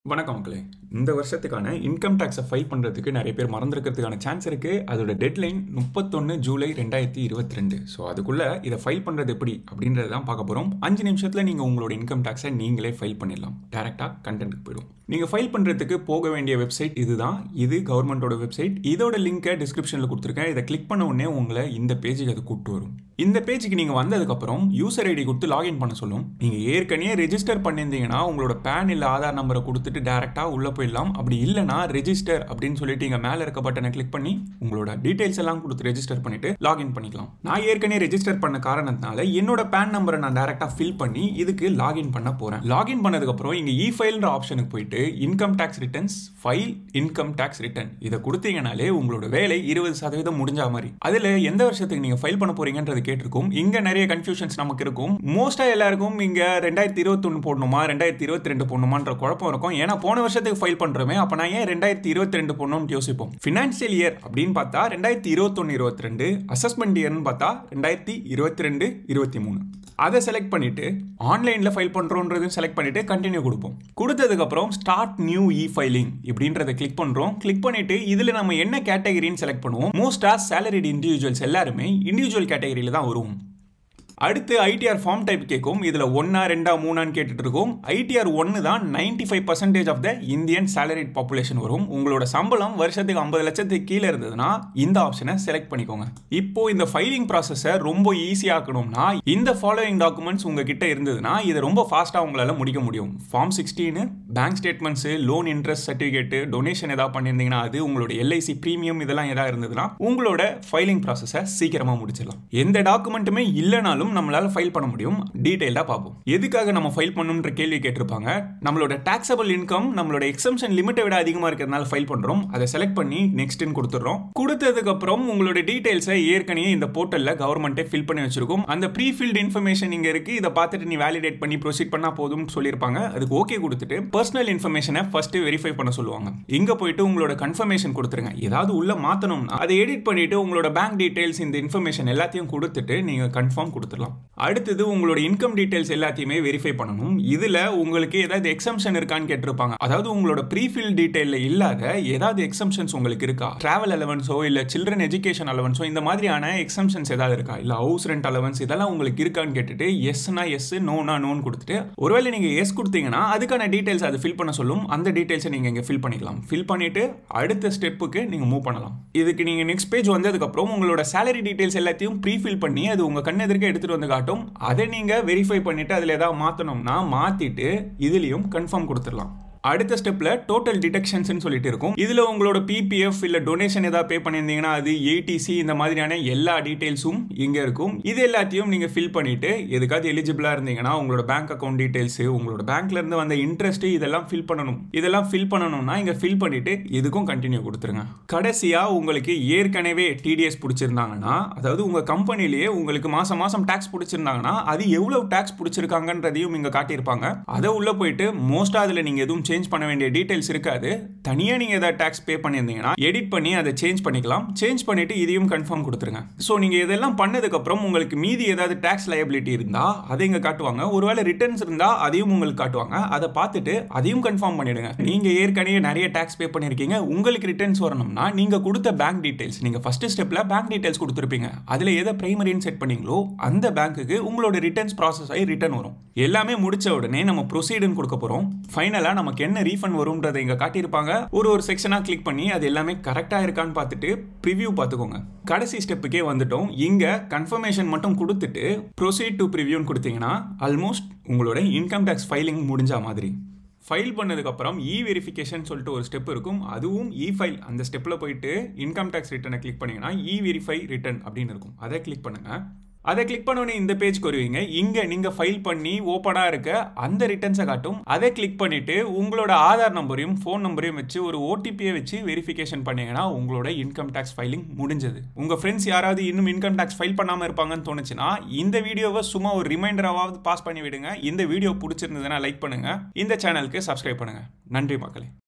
வணக்கம் மக்களே இந்த வருஷத்துக்கான இன்கம் டேக்ஸை ஃபைல் பண்ணுறதுக்கு நிறைய பேர் மறந்துருக்கிறதுக்கான சான்ஸ் இருக்குது அதோட டெட்லைன் முப்பத்தொன்று ஜூலை ரெண்டாயிரத்தி இருபத்தி ரெண்டு ஸோ அதுக்குள்ளே இதை ஃபைல் பண்ணுறது எப்படி அப்படின்றத தான் பார்க்க போகிறோம் அஞ்சு நிமிஷத்தில் நீங்கள் உங்களோட இன்கம் டேக்ஸை நீங்களே ஃபைல் பண்ணிடலாம் டேரெக்டாக கண்டென்ட்டுக்கு போயிடும் நீங்கள் ஃபைல் பண்ணுறதுக்கு போக வேண்டிய வெப்சைட் இதுதான் இது கவர்மெண்ட்டோட வெப்சைட் இதோட லிங்கை டிஸ்கிரிப்ஷனில் கொடுத்துருக்கேன் இதை கிளிக் பண்ண உடனே உங்களை இந்த பேஜுக்கு அது கூப்பிட்டு வரும் இந்த பேஜுக்கு நீங்கள் வந்ததுக்கப்புறம் யூசர் ஐடி கொடுத்து லாகின் பண்ண சொல்லும் நீங்கள் ஏற்கனவே ரெஜிஸ்டர் பண்ணியிருந்தீங்கன்னா உங்களோட பேன் இல்லை ஆதார் நம்பரை கொடுத்துட்டு டேரெக்டாக உள்ளே போயிடலாம் அப்படி இல்லைனா ரெஜிஸ்டர் அப்படின்னு சொல்லிட்டு இங்கே மேலே இருக்க பட்டனை கிளிக் பண்ணி உங்களோட டீடைல்ஸ் எல்லாம் கொடுத்து ரெஜிஸ்டர் பண்ணிட்டு லாகின் பண்ணிக்கலாம் நான் ஏற்கனவே ரெஜிஸ்டர் பண்ண காரணத்தினால என்னோட பேன் நம்பரை நான் டேரெக்டாக ஃபில் பண்ணி இதுக்கு லாகின் பண்ண போகிறேன் லாகின் பண்ணதுக்கப்புறம் இங்கே இ ஃபைல்ன்ற ஆப்ஷனுக்கு போயிட்டு income tax returns file income tax return இதை கொடுத்தீங்கனாலே உங்களோட வேலை இருபது சதவீதம் முடிஞ்ச மாதிரி அதில் எந்த வருஷத்துக்கு நீங்கள் ஃபைல் பண்ண போறீங்கன்றது கேட்டிருக்கும் இங்கே நிறைய கன்ஃபியூஷன்ஸ் நமக்கு இருக்கும் மோஸ்ட்டாக எல்லாருக்கும் இங்கே ரெண்டாயிரத்தி இருபத்தொன்று போடணுமா ரெண்டாயிரத்தி இருபத்தி ரெண்டு போடணுமான்ற குழப்பம் இருக்கும் ஏன்னா போன வருஷத்துக்கு ஃபைல் பண்ணுறோமே அப்போ நான் ஏன் ரெண்டாயிரத்தி இருபத்தி ரெண்டு போடணும்னு யோசிப்போம் ஃபினான்ஷியல் இயர் அப்படின்னு பார்த்தா ரெண்டாயிரத்தி இருபத்தொன்று இருபத்தி ரெண்டு அசஸ்மெண்ட் இயர்னு பார்த்தா ரெண்டாயிரத்தி இருபத்தி ரெண்டு இருபத்தி மூணு அதை செலக்ட் பண்ணிட்டு ஆன்லைனில் ஃபைல் பண்ணுறோன்றதையும் செலக்ட் பண்ணிட்டு கண்டினியூ கொடுப்போம் கொடுத்ததுக்கப்புறம் ஸ்டார்ட் நியூ இ ஃபைலிங் இப்படின்றத கிளிக் பண்ணுறோம் கிளிக் பண்ணிட்டு இதில் நம்ம என்ன கேட்டகரின்னு செலக்ட் பண்ணுவோம் மோஸ்ட்டாக சேலரிட் இண்டிவிஜுவல்ஸ் எல்லாருமே இண்டிவிஜுவல் கேட்டகரியில் தான் வருவோம் அடுத்து ஐடிஆர் ஃபார்ம் டைப் கேட்கும் இதில் ஒன்னா ரெண்டா மூணான்னு கேட்டுட்டு இருக்கும் ஐடிஆர் ஒன்று தான் ninety five percentage of the Indian salaried population வரும் உங்களோட சம்பளம் வருஷத்துக்கு ஐம்பது லட்சத்துக்கு கீழே இருந்ததுன்னா இந்த ஆப்ஷனை செலக்ட் பண்ணிக்கோங்க இப்போ இந்த ஃபைலிங் ப்ராசஸை ரொம்ப ஈஸியாக்கணும்னா இந்த ஃபாலோயிங் டாக்குமெண்ட்ஸ் உங்ககிட்ட இருந்ததுன்னா இதை ரொம்ப ஃபாஸ்ட்டாக உங்களால் முடிக்க முடியும் ஃபார்ம் சிக்ஸ்டீனு bank statements loan interest certificate donation ஏதாவது பண்ணியிருந்தீங்கன்னா அது உங்களோட எல்ஐசி ப்ரீமியம் இதெல்லாம் எதாவது இருந்ததுன்னா உங்களோட ஃபைலிங் ப்ராசஸை சீக்கிரமாக முடிச்சிடலாம் எந்த டாக்குமெண்ட்டுமே இல்லைனாலும் நம்மளால ஃபைல் பண்ண முடியும் டீடைல்டாக பார்ப்போம் எதுக்காக நம்ம ஃபைல் பண்ணணுன்ற கேள்வி கேட்டிருப்பாங்க நம்மளோட டாக்ஸபிள் இன்கம் நம்மளோட எக்ஸம்ஷன் லிமிட்டை விட அதிகமாக இருக்கிறதுனால ஃபைல் பண்ணுறோம் அதை செலக்ட் பண்ணி நெக்ஸ்ட்னு கொடுத்துட்றோம் கொடுத்ததுக்கு அப்புறம் உங்களோட டீடைல்ஸை ஏற்கனவே இந்த போர்ட்டலில் கவர்மெண்ட்டே ஃபில் பண்ணி வச்சிருக்கும் அந்த ப்ரீ ஃபில்ட் இன்ஃபர்மேஷன் இங்கே இருக்கு இதை பார்த்துட்டு நீ வேலிடேட் பண்ணி ப்ரொசீட் பண்ணால் போதும்னு சொல்லியிருப்பாங்க அதுக்கு ஓகே கொடுத்துட்டு பர்சனல் இன்ஃபர்மேஷனை ஃபர்ஸ்ட் வெரிஃபை பண்ண சொல்லுவாங்க இங்கே போயிட்டு உங்களோட கன்ஃபர்மேஷன் கொடுத்துருங்க ஏதாவது உள்ள மாற்றணும்னா அதை எடிட் பண்ணிட்டு உங்களோட பேங்க் டீடைல்ஸ் இந்த இன்ஃபர்மேஷன் எல்லாத்தையும் கொடுத்துட்டு நீங்கள் கன்ஃபார்ம் கொடுத்துடலாம் அடுத்தது உங்களோட இன்கம் டீடைல்ஸ் எல்லாத்தையுமே வெரிஃபை பண்ணணும் இதுல உங்களுக்கு ஏதாவது எக்ஸம்ஷன் இருக்கான்னு கேட்டிருப்பாங்க அதாவது உங்களோட ப்ரீஃபில் டீடைல்ல இல்லாத ஏதாவது எக்ஸம்ஷன்ஸ் உங்களுக்கு இருக்கா டிராவல் அலவன்ஸோ இல்ல சில்ட்ரன் எஜுகேஷன் அலவன்ஸோ இந்த மாதிரியான எக்ஸம்ஷன்ஸ் ஏதாவது இருக்கா இல்ல ஹவுஸ் ரெண்ட் அலவன்ஸ் இதெல்லாம் உங்களுக்கு இருக்கான்னு கேட்டுட்டு எஸ்னா எஸ் நோனா நோன்னு கொடுத்துட்டு ஒருவேளை நீங்க எஸ் கொடுத்தீங்கன்னா அதுக்கான டீடைல்ஸ் அது ஃபில் பண்ண சொல்லும் அந்த டீடைல்ஸை நீங்க இங்க ஃபில் பண்ணிக்கலாம் ஃபில் பண்ணிட்டு அடுத்த ஸ்டெப்புக்கு நீங்க மூவ் பண்ணலாம் இதுக்கு நீங்க நெக்ஸ்ட் பேஜ் வந்ததுக்கு அப்புறம் உங்களோட சேலரி டீடைல்ஸ் எல்லாத்தையும் ப்ரீஃபில் பண்ணி அது உங்க கண்ணெதிர்க்க எடுத்து எடுத்துகிட்டு வந்து காட்டும் அதை நீங்கள் வெரிஃபை பண்ணிவிட்டு அதில் ஏதாவது மாற்றணும்னா மாற்றிட்டு இதுலேயும் கன்ஃபார்ம் கொடுத்துடலாம் அடுத்த ஸ்டெப்ல டோட்டல் டிடக்ஷன்ஸ்னு சொல்லிட்டு இருக்கும் இதுல உங்களோட பிபிஎஃப் இல்ல டொனேஷன் ஏதாவது பே பண்ணியிருந்தீங்கன்னா அது ஏடிசி இந்த மாதிரியான எல்லா டீடைல்ஸும் இங்க இருக்கும் இது எல்லாத்தையும் நீங்க ஃபில் பண்ணிட்டு எதுக்காவது எலிஜிபிளா இருந்தீங்கன்னா உங்களோட பேங்க் அக்கௌண்ட் டீடைல்ஸ் உங்களோட பேங்க்ல இருந்து வந்த இன்ட்ரெஸ்ட் இதெல்லாம் ஃபில் பண்ணணும் இதெல்லாம் ஃபில் பண்ணணும்னா இங்க ஃபில் பண்ணிட்டு இதுக்கும் கண்டினியூ கொடுத்துருங்க கடைசியா உங்களுக்கு ஏற்கனவே டிடிஎஸ் பிடிச்சிருந்தாங்கன்னா அதாவது உங்க கம்பெனிலேயே உங்களுக்கு மாசம் மாசம் டாக்ஸ் பிடிச்சிருந்தாங்கன்னா அது எவ்வளவு டாக்ஸ் பிடிச்சிருக்காங்கன்றதையும் இங்க காட்டியிருப்பாங்க அதை உள்ள போயிட்டு மோஸ்டா அதுல நீங்க எதுவும் சேஞ்ச் பண்ண வேண்டிய டீடைல்ஸ் இருக்காது தனியாக நீங்கள் ஏதாவது டேக்ஸ் பே பண்ணியிருந்தீங்கன்னா எடிட் பண்ணி அதை சேஞ்ச் பண்ணிக்கலாம் சேஞ்ச் பண்ணிட்டு இதையும் கன்ஃபார்ம் கொடுத்துருங்க ஸோ நீங்கள் இதெல்லாம் பண்ணதுக்கப்புறம் உங்களுக்கு மீதி ஏதாவது டேக்ஸ் லயபிலிட்டி இருந்தால் அதை இங்கே காட்டுவாங்க ஒருவேளை ரிட்டர்ன்ஸ் இருந்தால் அதையும் உங்களுக்கு காட்டுவாங்க அதை பார்த்துட்டு அதையும் கன்ஃபார்ம் பண்ணிடுங்க நீங்கள் ஏற்கனவே நிறைய டேக்ஸ் பே பண்ணியிருக்கீங்க உங்களுக்கு ரிட்டர்ன்ஸ் வரணும்னா நீங்கள் கொடுத்த பேங்க் டீடைல்ஸ் நீங்கள் ஃபர்ஸ்ட் ஸ்டெப்பில் பேங்க் டீடைல்ஸ் கொடுத்துருப்பீங்க அதில் எதை பிரைமரின்னு செட் பண்ணீங்களோ அந்த பேங்க்குக்கு உங்களோட ரிட்டர்ன்ஸ் ப்ராசஸ் ஆகி ரிட்டர்ன் வரும் எல்லாமே முடிச்ச உடனே நம்ம ப்ரொசீடுன்னு கொடுக்க போகிறோம் ஃபைனலாக நமக்கு என்ன ரீஃபண்ட் வரும்ன்றதை இங்கே காட்டியிருப்பாங்க ஒரு ஒரு செக்ஷனாக கிளிக் பண்ணி அது எல்லாமே கரெக்டாக இருக்கான்னு பார்த்துட்டு ப்ரிவ்யூ பார்த்துக்கோங்க கடைசி ஸ்டெப்புக்கே வந்துட்டோம் இங்கே கன்ஃபர்மேஷன் மட்டும் கொடுத்துட்டு ப்ரொசீட் டு ப்ரிவ்யூன்னு கொடுத்தீங்கன்னா ஆல்மோஸ்ட் உங்களோட இன்கம் டேக்ஸ் ஃபைலிங் முடிஞ்ச மாதிரி ஃபைல் பண்ணதுக்கப்புறம் இ வெரிஃபிகேஷன் சொல்லிட்டு ஒரு ஸ்டெப் இருக்கும் அதுவும் இ ஃபைல் அந்த ஸ்டெப்பில் போயிட்டு இன்கம் டேக்ஸ் ரிட்டனை கிளிக் பண்ணிங்கன்னா இ வெரிஃபை ரிட்டன் அப்படின்னு இருக்கும் அதை கிளிக் பண்ணுங்கள் அதை கிளிக் பண்ணோடனே இந்த பேஜ்க்கு வருவீங்க இங்கே நீங்கள் ஃபைல் பண்ணி ஓப்பனாக இருக்க அந்த ரிட்டர்ன்ஸை காட்டும் அதை கிளிக் பண்ணிவிட்டு உங்களோட ஆதார் நம்பரையும் ஃபோன் நம்பரையும் வச்சு ஒரு ஓடிபியை வச்சு வெரிஃபிகேஷன் பண்ணீங்கன்னா உங்களோட இன்கம் டேக்ஸ் ஃபைலிங் முடிஞ்சது உங்கள் ஃப்ரெண்ட்ஸ் யாராவது இன்னும் இன்கம் டேக்ஸ் ஃபைல் பண்ணாமல் இருப்பாங்கன்னு தோணுச்சுன்னா இந்த வீடியோவை சும்மா ஒரு ரிமைண்டராவது பாஸ் பண்ணி விடுங்க இந்த வீடியோ பிடிச்சிருந்ததுன்னா லைக் பண்ணுங்கள் இந்த சேனலுக்கு சப்ஸ்கிரைப் பண்ணுங்கள் நன்றி மக்களே